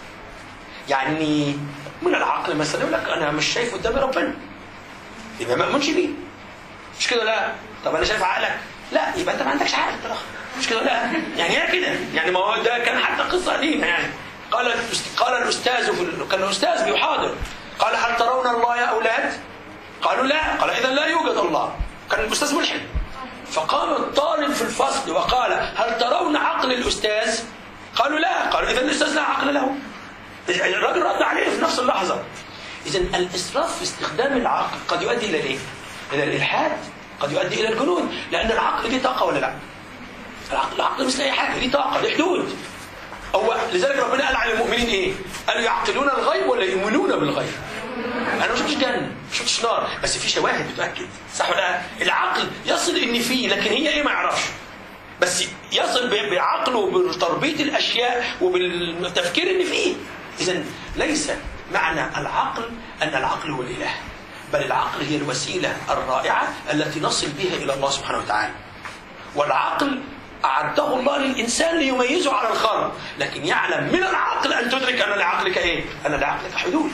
يعني من العقل مثلا يقول لك انا مش شايف قدامي ربنا يبقى ما اؤمنش بيه مش كده لا طب انا شايف عقلك لا يبقى انت ما عندكش عقل ترى مش كده لا يعني هي كده يعني ما هو ده كان حتى قصه قديمه يعني قال الأست- قال الاستاذ في ال- كان الاستاذ بيحاضر قال هل ترون الله يا اولاد؟ قالوا لا قال اذا لا يوجد الله كان الاستاذ ملحد فقام الطالب في الفصل وقال هل ترون عقل الاستاذ؟ قالوا لا قالوا اذا الاستاذ لا عقل له الراجل رد عليه في نفس اللحظه اذا الاسراف في استخدام العقل قد يؤدي الى الايه؟ الى الالحاد قد يؤدي الى الجنون لان العقل ليه طاقه ولا لا؟ العقل العقل مثل اي حاجه ليه طاقه ليه حدود هو لذلك ربنا قال عن المؤمنين ايه؟ قالوا يعقلون الغيب ولا يؤمنون بالغيب؟ انا ما شفتش جنه ما شفتش نار بس في شواهد بتاكد صح ولا لا؟ العقل يصل ان فيه لكن هي ايه ما يعرفش بس يصل ب- بعقله وبتربيط الاشياء وبالتفكير ان فيه اذا ليس معنى العقل ان العقل هو الاله بل العقل هي الوسيله الرائعه التي نصل بها الى الله سبحانه وتعالى والعقل أعده الله للإنسان ليميزه على الخلق لكن يعلم من العقل أن تدرك أن لعقلك إيه؟ أن لعقلك حدود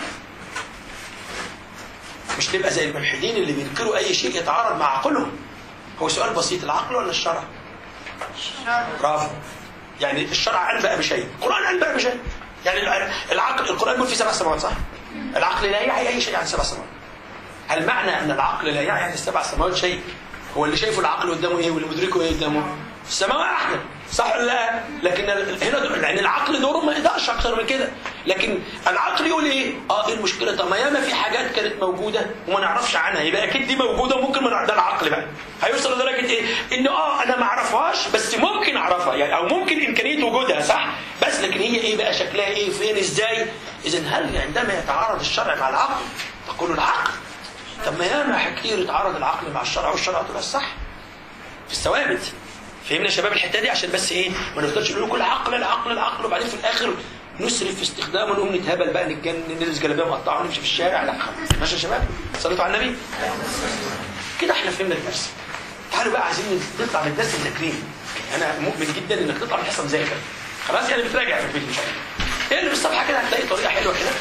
مش تبقى زي الملحدين اللي بينكروا أي شيء يتعارض مع عقلهم هو سؤال بسيط العقل ولا الشرع؟ برافو يعني الشرع أنبأ بشيء القرآن أنبأ بشيء يعني الع- العقل القرآن بيقول في سبع سماوات صح؟ العقل لا يعي أي شيء عن سبع سماوات هل معنى أن العقل لا يعي عن السبع سماوات شيء هو اللي شايفه العقل قدامه إيه واللي مدركه إيه قدامه؟ السماء واحدة صح ولا لا؟ لكن ال- هنا دور- يعني العقل دوره ما يقدرش أكثر من كده لكن العقل يقول إيه؟ آه إيه المشكلة؟ طب ما ياما في حاجات كانت موجودة وما نعرفش عنها يبقى أكيد دي موجودة وممكن ما نع- ده العقل بقى هيوصل لدرجة إيه؟ إنه آه أنا ما أعرفهاش بس ممكن أعرفها يعني أو ممكن إمكانية وجودها صح؟ بس لكن هي إيه بقى شكلها إيه فين إزاي؟ إذا هل عندما يتعارض الشرع مع العقل تقول العقل طب ما ياما كتير يتعارض العقل مع الشرع والشرع تبقى الصح في الثوابت فهمنا يا شباب الحته دي عشان بس ايه ما نفضلش نقول كل عقل العقل العقل وبعدين في الاخر نسرف في استخدامه ونقوم نتهبل بقى نتجنن نلبس جلابيه مقطعه ونمشي في الشارع لا ماشي يا شباب صليتوا على النبي كده احنا فهمنا الدرس تعالوا بقى عايزين نطلع من الدرس مذاكرين انا مؤمن جدا انك تطلع من الحصه مذاكر خلاص يعني بتراجع في البيت ان شاء الله ايه اللي في الصفحه كده هتلاقي طريقه حلوه كده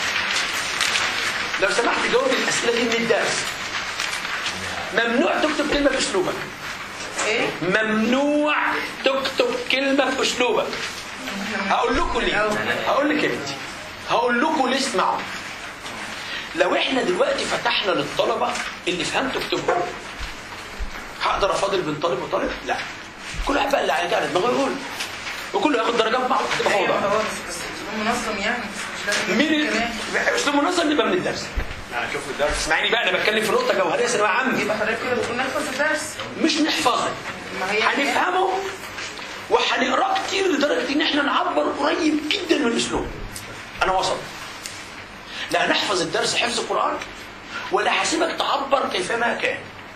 لو سمحت جاوب الاسئله دي من الدرس ممنوع تكتب كلمه باسلوبك ايه؟ ممنوع تكتب كلمة في أسلوبك هقول لكم ليه هقول لك يا بنتي هقول لكم ليه اسمعوا لو احنا دلوقتي فتحنا للطلبة اللي فهمته اكتبه هقدر افاضل بين طالب وطالب لا كل واحد بقى اللي عليه على دماغه يقول وكله ياخد درجات مع بعض تبقى ايوه فوضى هو بس بس اسلوب منظم يعني بس مش لازم مين كمان. اسلوب منظم يبقى من الدرس يعني شوف الدرس اسمعني بقى انا بتكلم في نقطه جوهريه ثانويه عامه يبقى حضرتك كده بتقول نحفظ الدرس مش نحفظه ما هي هنفهمه وهنقراه كتير لدرجه ان احنا نعبر قريب جدا من الاسلوب انا وسط لا هنحفظ الدرس حفظ قرآن ولا هسيبك تعبر كيفما كان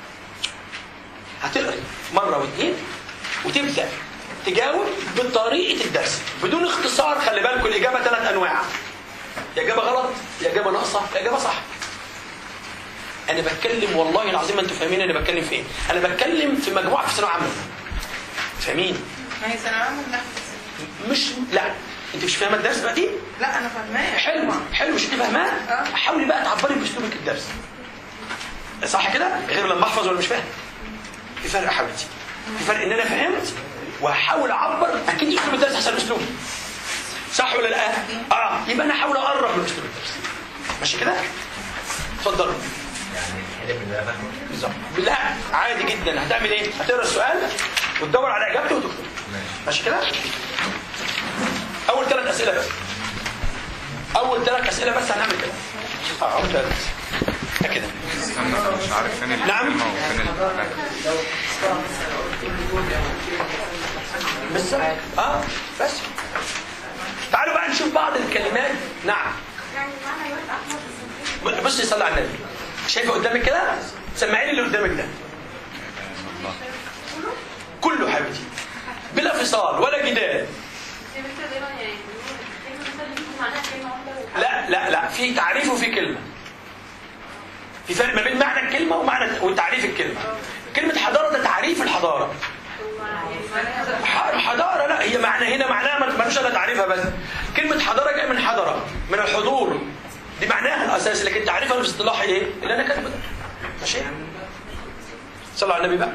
هتقري مرة واثنين وتبدأ تجاوب بطريقة الدرس بدون اختصار خلي بالكم الإجابة ثلاث أنواع يا إجابة غلط يا إجابة ناقصة يا إجابة صح أنا بتكلم والله العظيم ما أنتوا فاهمين أنا بتكلم في إيه أنا بتكلم في مجموعة في ثانوية عامة فاهمين ما هي ثانوية عامة لا مش لا أنت مش فاهمة الدرس دلوقتي لا انا فاهماه حلو حلو مش انت فاهماه آه. حاولي بقى تعبري باسلوبك الدرس صح كده غير لما احفظ ولا مش فاهم في فرق يا حبيبتي في فرق ان انا فهمت وهحاول اعبر اكيد اسلوب الدرس احسن اسلوب صح ولا لا اه يبقى انا احاول اقرب من اسلوب الدرس ماشي كده اتفضل بالظبط لا عادي جدا هتعمل ايه هتقرا السؤال وتدور على اجابته وتكتب ماشي كده اول ثلاث اسئله بس اول ثلاث اسئله بس هنعمل كده اه اول ثلاث كده استنى مش عارف فين نعم. الكلمة وفين ال بس اه بس تعالوا بقى نشوف بعض الكلمات نعم يعني معنى الوقت احمد الصديق بصي صلي على النبي شايفه قدامك كده سمعيني اللي قدامك ده كله حبيبتي بلا فصال ولا جدال في مثل دايما يعني كلمة مثلا بتكون معناها كلمة واحدة لا لا لا في تعريف وفي كلمه في فرق ما بين معنى الكلمه ومعنى وتعريف الكلمه كلمه حضاره ده تعريف الحضاره ح- حضاره لا هي معنى هنا معناها ما ملوش الا تعريفها بس كلمه حضاره جايه من حضره من الحضور دي معناها الاساسي لكن تعريفها الاصطلاحي ايه اللي انا كاتبه ده ماشي صلوا على النبي بقى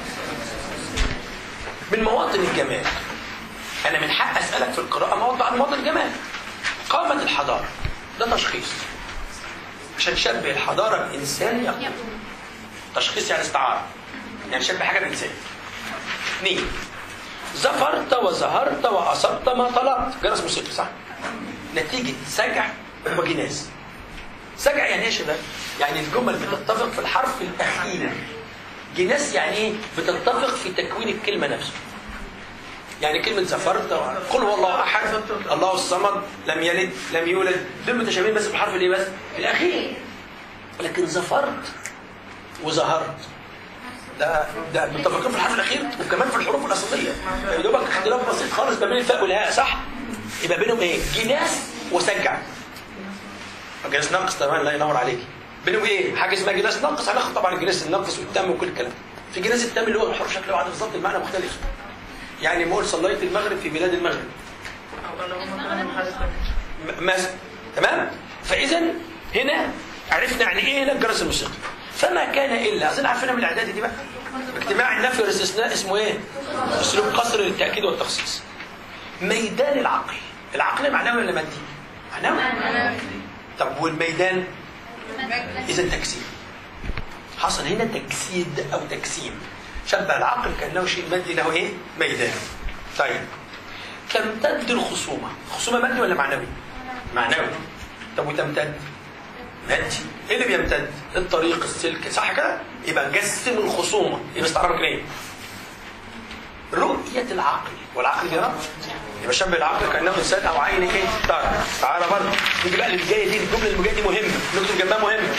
من مواطن الجمال انا من حق اسالك في القراءه موضع عن مواطن الجمال قامت الحضاره ده تشخيص عشان تشبه الحضاره بانسان يقوم تشخيص يعني استعاره يعني شبه حاجه بانسان اثنين زفرت وزهرت واصبت ما طلبت جرس موسيقي صح نتيجه سجع وجناس سجع يعني ايه يا شباب يعني الجمل بتتفق في الحرف الاخير جناس يعني ايه بتتفق في تكوين الكلمه نفسه يعني كلمة زفرت قل هو الله أحد الله الصمد لم يلد لم يولد دول متشابهين بس بالحرف الإيه بس؟ الأخير لكن زفرت وزهرت ده ده متفقين في الحرف الأخير وكمان في الحروف الأصلية يا دوبك اختلاف بسيط خالص ما بين الفاء والهاء صح؟ يبقى بينهم إيه؟ جناس وسجع جناس ناقص طبعا لا ينور عليك بينهم إيه؟ حاجة اسمها جناس ناقص هناخد طبعا الجناس الناقص والتام وكل الكلام ده. في جناس التام اللي هو الحرف شكله واحد بالظبط المعنى مختلف يعني بقول صليت المغرب في بلاد المغرب او اللهم كان حدثا م- مثلا تمام فاذا هنا عرفنا يعني ايه هنا الجرس الموسيقي فما كان الا اظن عارفينها من الاعداد دي بقى اجتماع النفي والاستثناء اسمه ايه اسلوب قصر للتاكيد والتخصيص ميدان العقل العقل معنوي ولا مادي معنوي طب والميدان اذا تجسيد حصل هنا تجسيد او تجسيم شبه العقل كانه شيء مادي له ايه ميدان طيب تمتد الخصومه الخصومه مادي ولا معنوي معنوي طب وتمتد مادي ايه اللي بيمتد الطريق السلك صح كده يبقى جسم الخصومه يبقى استعراب ايه رؤية العقل والعقل يرى يبقى شبه العقل كأنه إنسان أو عين إيه؟ طيب تعالى برضه نيجي بقى للجاية دي الجملة اللي جاية دي مهمة نكتب جنبها مهمة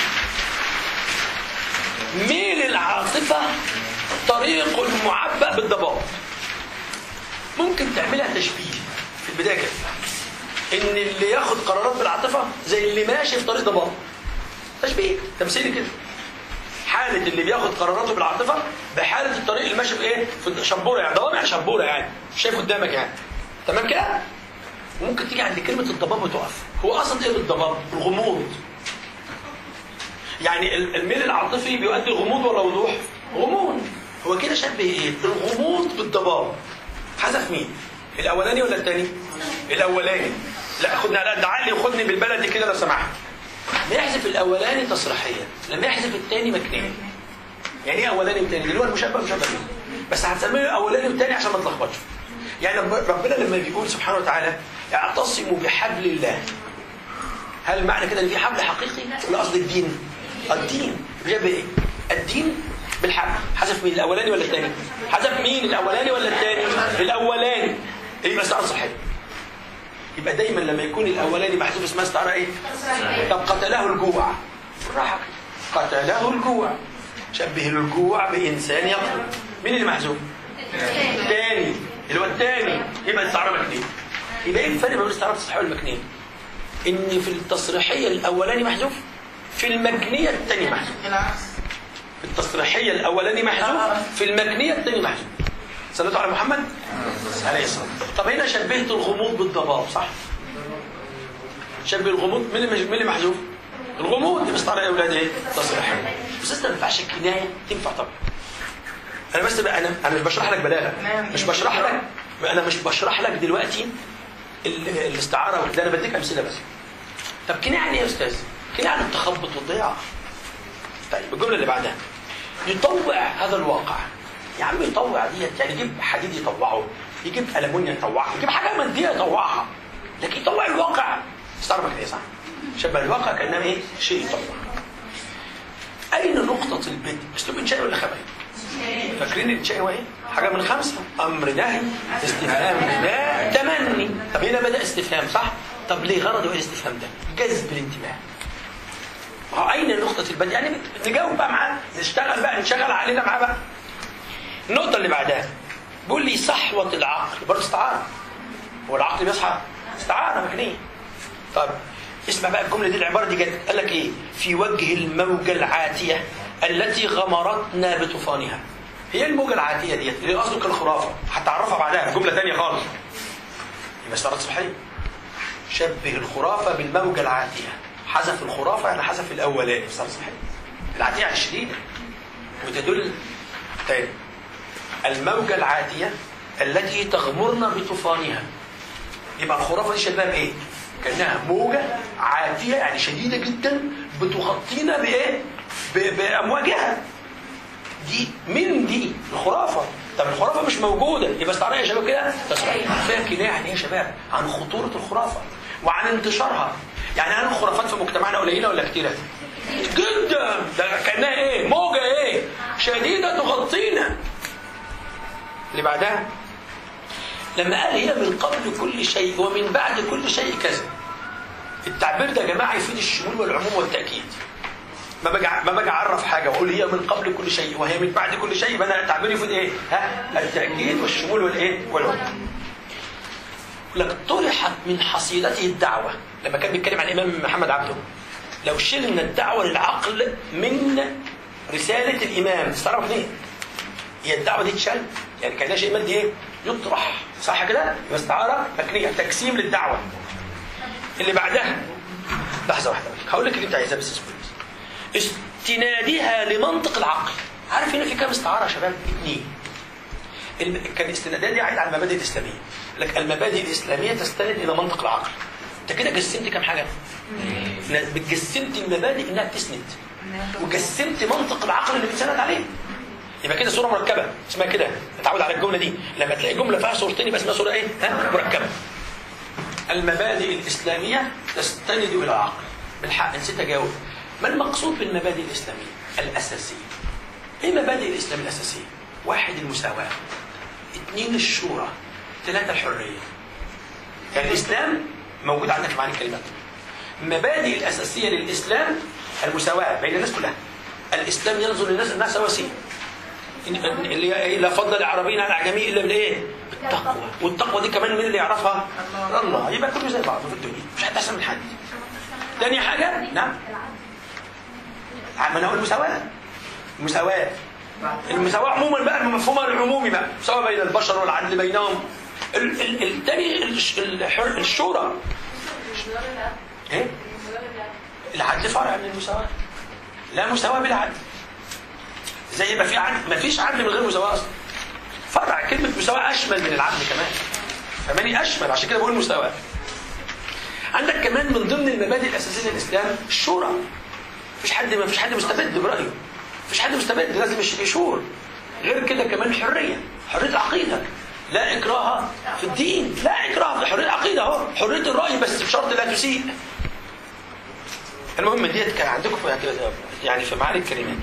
ميل العاطفة طريق معبأ بالضباب ممكن تعملها تشبيه في البداية كده إن اللي ياخد قرارات بالعاطفة زي اللي ماشي في طريق ضباب تشبيه تمثيلي كده حالة اللي بياخد قراراته بالعاطفة بحالة الطريق اللي ماشي في ايه؟ في شبورة يعني ضباب يعني شبورة يعني شايف قدامك يعني تمام كده؟ وممكن تيجي عند كلمة الضباب وتقف هو قصد ايه بالضباب؟ الغموض يعني ال- الميل العاطفي بيؤدي غموض ولا وضوح؟ غموض هو كده شبه ايه؟ الغموض بالضباب حذف مين؟ الاولاني ولا الثاني؟ الاولاني لا خدني على قد عقلي وخدني بالبلدي كده لو سمحت ما يحذف الاولاني تصريحيا لما يحذف الثاني مكنيا يعني ايه اولاني وثاني اللي هو المشبه مشبه به بس هتسميه اولاني وثاني عشان ما تلخبطش يعني رب- ربنا لما بيقول سبحانه وتعالى اعتصموا بحبل الله هل معنى كده ان في حبل حقيقي ولا قصد الدين الدين بيشبه ايه الدين بالحبل حذف مين الاولاني ولا الثاني حذف مين الاولاني ولا الثاني الاولاني ايه بس صحيح يبقى دايما لما يكون الاولاني محذوف اسمها استعاره ايه طب قتله الجوع بالراحه كده. قتله الجوع شبه الجوع بانسان يقتل مين اللي محذوف الثاني اللي هو الثاني يبقى استعاره مكنيه يبقى ايه الفرق بين الاستعاره التصحيحيه والمكنيه ان في التصريحيه الاولاني محذوف في المكنيه الثاني محذوف العكس في التصريحيه الاولاني محذوف في المكنيه الثاني محذوف صليتوا على محمد عليه الصلاه والسلام طب هنا شبهت الغموض بالضباب صح شبه الغموض مين اللي مين اللي محذوف الغموض دي مستعاره يا اولاد ايه تصريحيه بس انت ما ينفعش الكنايه تنفع طبعا انا بس بقى انا انا مش بشرح لك بلاغه مش بشرح لك انا مش بشرح لك دلوقتي ال- الاستعاره ده انا بديك امثله بس طب كنايه يعني ايه يا استاذ كنايه عن التخبط والضياع طيب الجمله اللي بعدها يطوع هذا الواقع يا عم يطوع ديت يعني يجيب حديد يطوعه يجيب المونيا يطوعها يجيب حاجه ماديه يطوعها لكن يطوع الواقع استعرفك ايه صح شبه الواقع كانه ايه شيء يطوع اين نقطه البدء اسلوب انشائي ولا خبري فاكرين الانشائي هو ايه حاجه من خمسه امر نهي استفهام لا تمني طب هنا بدا استفهام صح طب ليه غرضه ايه الاستفهام ده جذب الانتباه ما هو اين نقطه البدء يعني نجاوب بقى معاه نشتغل بقى نشغل علينا معاه بقى النقطه اللي بعدها بيقول لي صحوه العقل برضه استعاره هو العقل بيصحى استعاره مكنيه طب اسمع بقى الجمله دي العباره دي جت قال لك ايه في وجه الموجه العاتيه التي غمرتنا بطوفانها هي الموجه العاتيه ديت اللي اصلك الخرافه هتعرفها بعدها جمله ثانيه خالص يبقى استعاره صحيحيه شبه الخرافه بالموجه العاتيه حذف الخرافه يعني حذف الاولاني استعاره صحيحيه العاتيه يعني الشديده وتدل تاني الموجه العاتيه التي تغمرنا بطوفانها يبقى الخرافه دي شبهها بايه؟ كانها موجه عاتيه يعني شديده جدا بتغطينا بايه؟ ب- بامواجها دي من دي الخرافه طب الخرافه مش موجوده يبقى استعاره يا شباب كده تصريح فيها كنايه عن ايه يا شباب؟ عن خطوره الخرافه وعن انتشارها يعني هل الخرافات في مجتمعنا قليله ولا كتيره؟ جدا ده كانها ايه؟ موجه ايه؟ شديده تغطينا اللي بعدها لما قال هي من قبل كل شيء ومن بعد كل شيء كذا التعبير ده يا جماعه يفيد الشمول والعموم والتاكيد ما باجي ما باجي اعرف حاجه واقول هي من قبل كل شيء وهي من بعد كل شيء يبقى انا التعبير يفيد ايه؟ ها؟ التاكيد والشمول والايه؟ والعموم. يقول لك طرحت من حصيلته الدعوه لما كان بيتكلم عن الامام محمد عبده لو شلنا الدعوه للعقل من رساله الامام تعرف ليه؟ هي الدعوه دي تشل يعني كانها شيء مادي ايه؟ يطرح صح كده؟ يبقى استعاره مكنيه تجسيم للدعوه اللي بعدها لحظه واحده بس هقول لك اللي انت عايزاه بس اصبر بس. استنادها لمنطق العقل عارف هنا في كام استعاره يا شباب؟ اثنين الم- كان الاستنادات دي عايد على المبادئ الاسلاميه لك المبادئ الاسلاميه تستند الى منطق العقل انت كده جسمت كام حاجه؟ بتجسمت المبادئ انها بتسند وجسمت منطق العقل اللي بتسند عليه يبقى كده صوره مركبه اسمها كده اتعود على الجمله دي لما تلاقي جمله فيها صورتين يبقى اسمها صوره ايه؟ ها؟ مركبه المبادئ الاسلاميه تستند الى العقل بالحق نسيت اجاوب ما المقصود بالمبادئ الاسلاميه؟ الاساسيه ايه مبادئ الاسلام الاساسيه؟ واحد المساواه اثنين الشورى ثلاثه الحريه يعني الاسلام موجود عندك في معاني الكلمات المبادئ الاساسيه للاسلام المساواه بين الناس كلها الاسلام ينظر للناس انها سواسيه إن- إن- اللي هي إيه؟ لا فضل العربيين على الاعجمي الا بالايه؟ بالتقوى والتقوى دي كمان مين اللي يعرفها؟ الله يبقى كله زي بعضه في الدنيا مش حد احسن من حد تاني حاجه نعم ما انا اقول المساواه المساواه المساواه عموما بقى مفهومها العمومي بقى مساواه بين البشر والعدل بينهم ال- ال- التاني الش- الحر- الشورى ايه؟ العدل فرع من المساواه لا مساواه بلا عدل زي ما في عدل ما فيش عدل من غير مساواه اصلا فرع كلمه مساواه اشمل من العدل كمان فماني اشمل عشان كده بقول مساواه عندك كمان من ضمن المبادئ الاساسيه للاسلام الشورى مفيش حد ما فيش حد مستبد برايه مفيش حد مستبد لازم يش- يشور غير كده كمان الحريه حريه العقيده لا اكراه في الدين لا اكراه في حريه العقيده اهو حريه الراي بس بشرط لا تسيء المهم ديت كان عندكم في- يعني في معاني الكلمات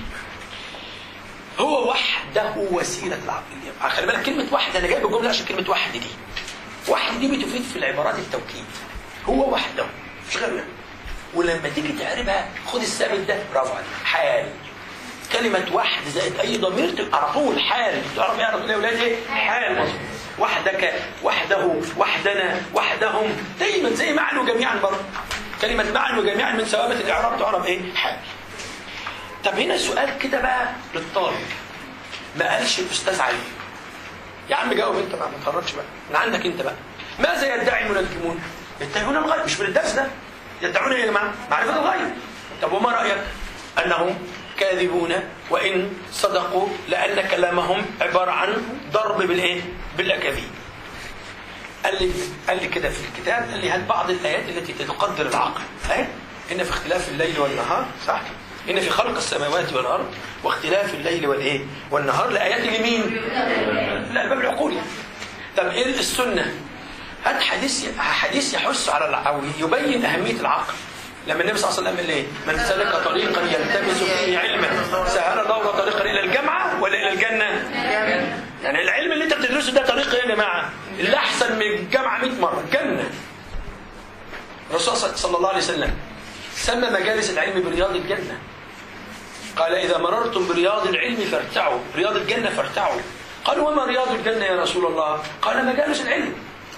هو وحده وسيله العقل خلي بالك كلمه وحده انا جايب الجمله عشان كلمه وحد دي واحد دي بتفيد في العبارات التوكيد هو وحده مش غيره يعني. ولما تيجي تعربها خد الثابت ده برافو عليك حال كلمة واحد زائد أي ضمير تبقى على طول حال تعرف ايه على طول يا ولاد ايه؟ حال مظبوط وحدك وحده وحدنا وحدهم دايما زي معا وجميعا برضه كلمة معا وجميعا من ثوابت الإعراب تعرف ايه؟ حال طب هنا سؤال كده بقى للطالب ما قالش الأستاذ علي يا عم جاوب انت بقى ما تهرجش بقى من عندك انت بقى ماذا يدعي المنجمون؟ يدعون الغيب مش من الدرس ده يدعون ايه يا جماعه؟ معرفه الغيب طب وما رايك؟ انهم كاذبون وان صدقوا لان كلامهم عباره عن ضرب بالايه؟ بالاكاذيب. قال لي قال لي كده في الكتاب قال لي هات بعض الايات التي تقدر العقل اهي ان في اختلاف الليل والنهار صح؟ ان في خلق السماوات والارض واختلاف الليل والايه؟ والنهار لايات لمين؟ لالباب العقول يعني. طب ايه السنه؟ هات حديث حديث يحث على الع- او يبين اهميه العقل لما النبي صلى الله عليه وسلم قال ايه؟ من سلك طريقا يلتمس فيه علما سهل الله طريقا الى الجامعه ولا الى الجنه؟ يعني العلم اللي انت بتدرسه ده طريق ايه يا جماعه؟ اللي احسن من الجامعه 100 مره الجنه. الرسول صلى الله عليه وسلم سمى مجالس العلم برياض الجنه. قال إذا مررتم برياض العلم فارتعوا رياض الجنة فارتعوا قالوا وما رياض الجنة يا رسول الله قال مجالس العلم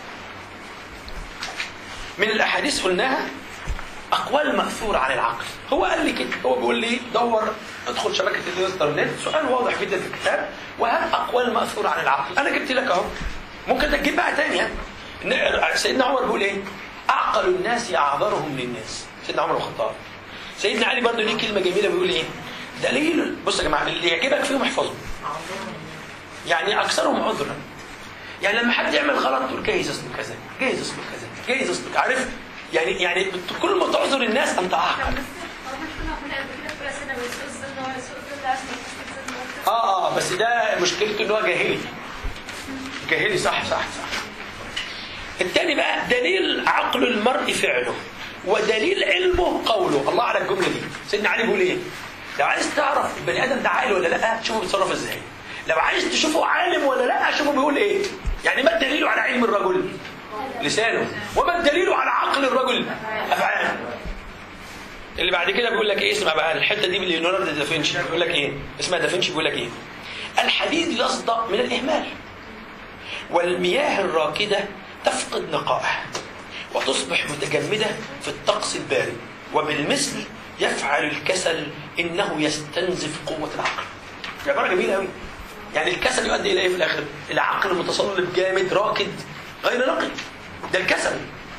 من الأحاديث قلناها أقوال مأثورة عن العقل هو قال لي كده هو بيقول لي دور ادخل شبكة الانترنت سؤال واضح جدا في الكتاب وهات أقوال مأثورة عن العقل أنا جبت لك أهو ممكن تجيب بقى تاني يعني. ن- سيدنا عمر بيقول إيه أعقل الناس أعذرهم للناس سيدنا عمر بن الخطاب سيدنا علي برضه ليه كلمة جميلة بيقول إيه دليل بص يا جماعة اللي يعجبك فيهم احفظه يعني أكثرهم عذرا يعني لما حد يعمل غلط تقول جايز اصله كذا جايز اصله كذا جايز اصله عارف يعني يعني بت- كل ما تعذر الناس انت اعقل هو مش كنا كنا قبل كده في الأسئلة ويسوء الظن ويسوء الظن عشان يحسن الظن اه اه بس ده مشكلته ان هو جاهلي جاهلي صح صح صح التاني بقى دليل عقل المرء فعله ودليل علمه قوله الله على الجمله دي سيدنا علي بيقول ايه لو عايز تعرف البني ادم ده عاقل ولا لا شوفه بيتصرف ازاي لو عايز تشوفه عالم ولا لا شوفه بيقول ايه يعني ما الدليل على علم الرجل لسانه وما الدليل على عقل الرجل افعاله اللي بعد كده بيقول لك ايه اسمع بقى الحته دي ليوناردو دافنشي بيقول لك ايه اسمها دافنشي بيقول لك ايه الحديد يصدأ من الاهمال والمياه الراكده تفقد نقائها وتصبح متجمده في الطقس البارد وبالمثل يفعل الكسل انه يستنزف قوه العقل دي عباره جميله قوي يعني الكسل يؤدي الى ايه في الاخر العقل متصلب جامد راكد غير نقي ده الكسل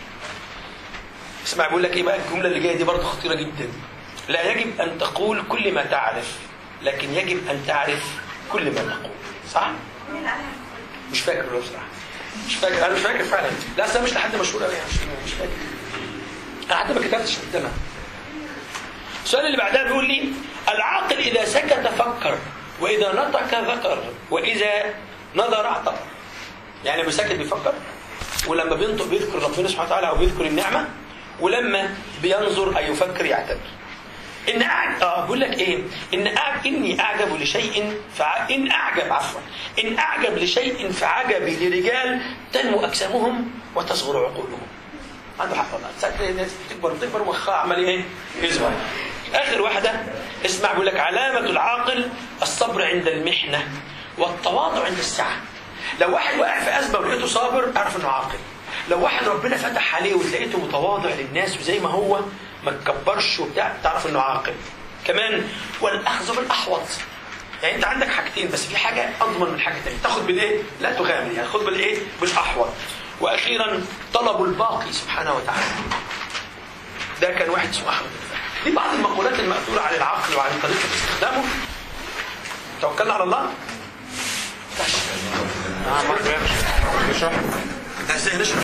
اسمع بيقول لك ايه بقى الجمله اللي جايه دي برضه خطيره جدا لا يجب ان تقول كل ما تعرف لكن يجب ان تعرف كل ما تقول صح مش فاكر والله بصراحه مش فاكر انا مش فاكر فعلا لا أصل أنا مش لحد مشهور قوي يعني مش مش فاكر انا حتى ما كتبتش قدامها السؤال اللي بعدها بيقول لي العاقل اذا سكت فكر واذا نطق ذكر واذا نظر اعتبر يعني بسكت بيفكر ولما بينطق بيذكر ربنا سبحانه وتعالى او بيذكر النعمه ولما بينظر اي يفكر يعتبر ان أعجب اه بقول لك ايه ان أعجب اني اعجب لشيء فع... ان اعجب عفوا ان اعجب لشيء فعجبي لرجال تنمو اجسامهم وتصغر عقولهم عنده حق والله ساعات تلاقي الناس تكبر تكبر مخها عمال ايه يصغر اخر واحده اسمع بيقول لك علامه العاقل الصبر عند المحنه والتواضع عند السعه لو واحد واقع في ازمه ولقيته صابر اعرف انه عاقل لو واحد ربنا فتح عليه ولقيته متواضع للناس وزي ما هو ما تكبرش وبتاع تعرف انه عاقل كمان والاخذ بالاحوط يعني انت عندك حاجتين بس في حاجه اضمن من حاجه ثانيه تاخد بالايه لا تغامر يعني خد بالايه بالاحوط واخيرا طلب الباقي سبحانه وتعالى ده كان واحد اسمه احمد الفهمي. دي بعض المقولات المأثورة عن العقل وعن طريقة استخدامه توكلنا على الله نشرح ازاي نشرح